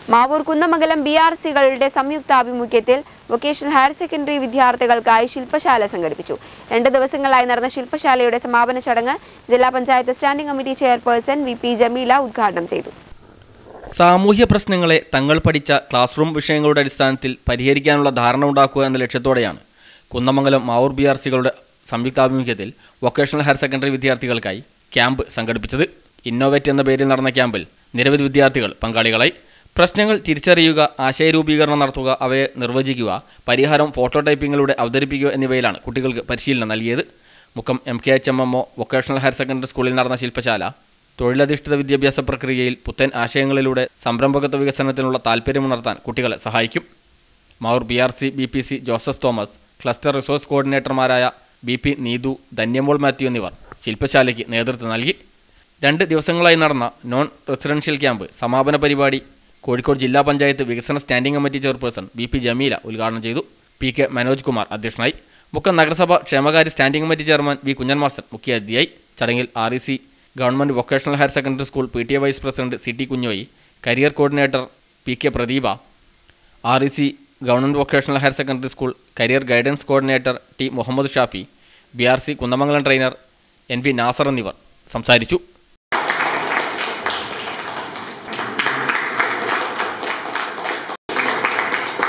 Mavoor Kunnamangalam B R സികളുടെ സംയുക്താഭിമുഖ്യത്തിൽ vocational higher secondary വിദ്യാർത്ഥികൾക്കായി ശില്പശാല സംഘടിപ്പിച്ചു രണ്ട് ദിവസങ്ങളായി നടന്ന ശില്പശാലയുടെ സമാപന ചടങ്ങ് ജില്ലാ panchayat standing committee chairperson V P Jameela ഉദ്ഘാടനം ചെയ്തു സാമൂഹ്യ പ്രശ്നങ്ങളെ തങ്ങൾ പഠിച്ച ക്ലാസ് റൂം വിഷയങ്ങളുടെ അടിസ്ഥാനത്തിൽ പരിഹരിക്കാനുള്ള ധാരണ ഉണ്ടാക്കുക എന്ന ലക്ഷ്യത്തോടെയാണ് കുന്നമംഗലം മാവൂർ ബി ആർ സികളുടെ സംയുക്താഭിമുഖ്യത്തിൽ വൊക്കേഷണൽ ഹയർ സെക്കൻഡറി വിദ്യാർത്ഥികൾക്കായി ക്യാമ്പ് സംഘടിപ്പിച്ചത് ഇന്നോവേറ്റ് എന്ന പേരിൽ നടന്ന ക്യാമ്പിൽ നിരവധി വിദ്യാർത്ഥികൾ പങ്കാളികളായി പ്രശ്നങ്ങൾ തിരിച്ചറിയുക ആശയരൂപീകരണം നടത്തുക അവയെ നിർവചിക്കുക പരിഹാരം ഫോട്ടോ ടൈപ്പിങ്ങിലൂടെ അവതരിപ്പിക്കുക എന്നിവയിലാണ് കുട്ടികൾക്ക് പരിശീലനം നൽകിയത് Mukkam M K H M M O vocational higher secondary സ്കൂളിൽ നടന്ന ശില്പശാല തൊഴിലധിഷ്ഠിത വിദ്യാഭ്യാസ പ്രക്രിയയിൽ പുത്തൻ ആശയങ്ങളിലൂടെ സംരംഭകത്വ വികസനത്തിനുള്ള താൽപ്പര്യമുണർത്താൻ കുട്ടികളെ സഹായിക്കും Mavoor B R C B P C Joseph Thomas cluster resource കോർഡിനേറ്റർമാരായ B P Neethu Dhanyamol Mathew എന്നിവർ ശില്പശാലയ്ക്ക് നേതൃത്വം നൽകി രണ്ട് ദിവസങ്ങളായി നടന്ന നോൺ റെസിഡൻഷ്യൽ ക്യാമ്പ് സമാപന പരിപാടി കോഴിക്കോട് ജില്ലാ പഞ്ചായത്ത് വികസന standing committee chairperson B P Jameela ഉദ്ഘാടനം ചെയ്തു പി കെ മനോജ് കുമാർ അധ്യക്ഷനായി മുക്കം നഗരസഭ ക്ഷേമകാര്യ standing committee chairman V Kunjan master മുഖ്യാതിഥിയായി ചടങ്ങിൽ R E C government vocational higher secondary school P T A vice president C T Kunjoyi career coordinator P K Pradeepa R E C government vocational higher secondary school career guidance coordinator T Muhammad Shafi B R C Kunnamangalam trainer N P Nasar എന്നിവർ സംസാരിച്ചു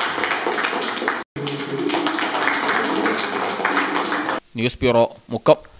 news bureau Mukkam